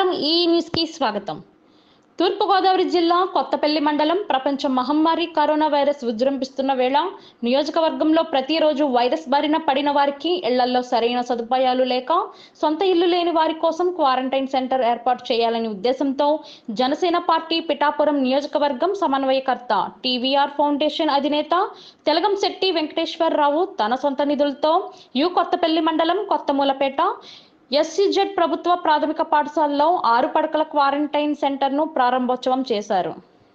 One ఈ న్యూస్కి స్వాగతం తూర్పుగోదావరి జిల్లా కొత్తపల్లి మండలం ప్రపంచ మహమ్మారి కరోనా వైరస్ విజృంభిస్తున్న వేళ నియోజకవర్గంలో ప్రతిరోజు వైరస్ బారిన పడిన వారికి ఇళ్లలో సరైన సదుపాయాలు లేక సొంత ఇల్లు లేని వారి కోసం క్వారంటైన్ సెంటర్ ఏర్పాటు చేయాలనే ఉద్దేశంతో జనసేన పార్టీ పిఠాపురం నియోజకవర్గం సమన్వయకర్త టీవీఆర్ ఫౌండేషన్ అధినేత తెలగం శెట్టి వెంకటేశ్వరరావు తన సొంత నిధులతో యు కొత్తపల్లి మండలం కొత్తమూలపేట ఎస్సీజెడ్ ప్రభుత్వ ప్రాథమిక పాఠశాలలో ఆరు పడకల క్వారంటైన్ సెంటర్ను ప్రారంభోత్సవం చేశారు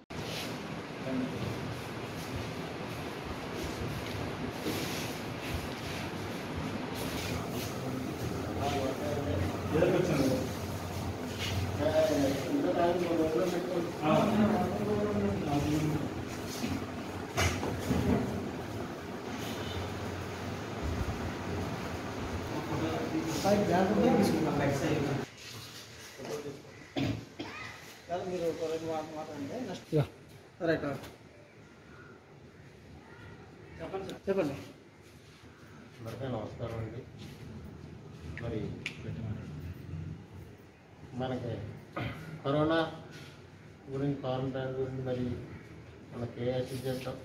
మీరు ఒక రెండు మాట మాట్లాడండి నెక్స్ట్ యా. రైట్ చెప్పండి సార్ చెప్పండి అందరికీ నమస్కారం అండి మరి మనకి కరోనా గురించి క్వారంటైన్ గురించి మరి మన కేఎస్సీ చేస్తాం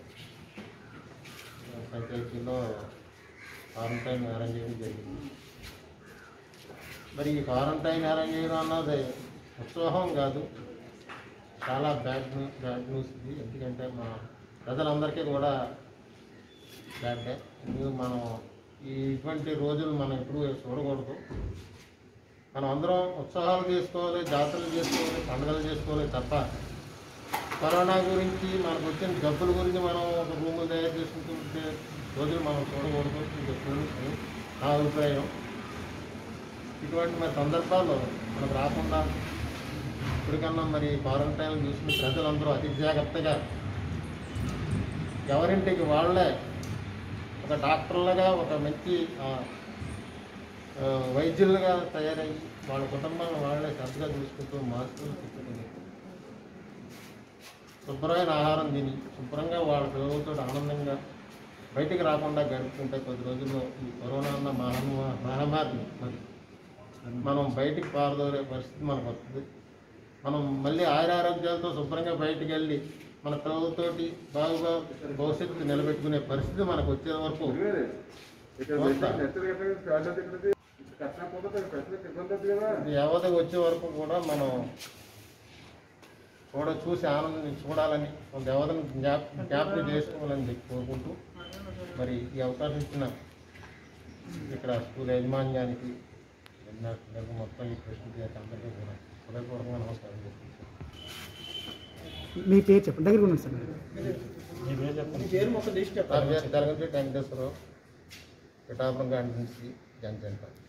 పంచాయతీలో క్వారంటైన్ అరేంజ్ చేయడం జరిగింది మరి ఈ క్వారంటైన్ అరేంజ్ చేయడం అన్నది ఉత్సాహం కాదు చాలా బ్యాడ్ న్యూస్ బ్యాడ్ న్యూస్ ఇది ఎందుకంటే మా ప్రజలందరికీ కూడా బ్యాడ్ డే ఎందుకు మనం ఈ ఇటువంటి రోజులు మనం ఎప్పుడు చూడకూడదు మనం అందరం ఉత్సాహాలు చేసుకోవాలి జాతరలు చేసుకోవాలి పండుగలు చేసుకోవాలి తప్ప కరోనా గురించి మనకు వచ్చిన జబ్బుల గురించి మనం ఒక రూములు తయారు చేసుకుంటుంటే రోజులు మనం చూడకూడదు ఇది ఎప్పుడు నా అభిప్రాయం ఇటువంటి మరి సందర్భాల్లో మనకు రాకుండా ఇప్పటికన్నా మరి క్వారంటైన్ చూసిన ప్రజలందరూ అతి జాగ్రత్తగా ఎవరింటికి వాళ్ళే ఒక డాక్టర్లుగా ఒక మంచి ఆ, ఆ, వైద్యులుగా తయారయ్యి వాళ్ళ కుటుంబాలను వాళ్ళే శ్రద్ధగా చూసుకుంటూ మాస్కులు పెట్టుకుని శుభ్రమైన ఆహారం తిని శుభ్రంగా వాళ్ళ పిల్లలతో ఆనందంగా బయటికి రాకుండా గడుపుకుంటే కొద్ది రోజుల్లో ఈ కరోనా అన్న మహమ్మ మహమ్మారిని మరి మనం బయటికి పారదోరే పరిస్థితి మనకు వస్తుంది మనం మళ్ళీ ఆయురారోగ్యాలతో శుభ్రంగా బయటికి వెళ్ళి మన పిల్లలతోటి బాగా భవిష్యత్తు నిలబెట్టుకునే పరిస్థితి మనకు వచ్చే వరకు ఇది యావత వచ్చే వరకు కూడా మనం చూడ చూసి ఆనందం చూడాలని మన దేవతను జ్ఞాప జ్ఞాపకం చేసుకోవాలని చెప్పి కోరుకుంటూ మరి ఈ అవకాశం ఇచ్చిన ఇక్కడ స్కూల్ యాజమాన్యానికి విద్యార్థులకు మొత్తం ఈ ప్రశ్న అందరికీ కూడా హృదయపూర్వకంగా నమస్కారం చేసుకుంటాను మీ పేరు చెప్పండి దగ్గర ఉన్నాను సార్ మీ పేరు మొత్తం లిస్ట్ నా చెప్పండి పేరు తెలంగాణ వెంకటేశ్వరరావు పిఠాపురం కాంటి నుంచి జనసేన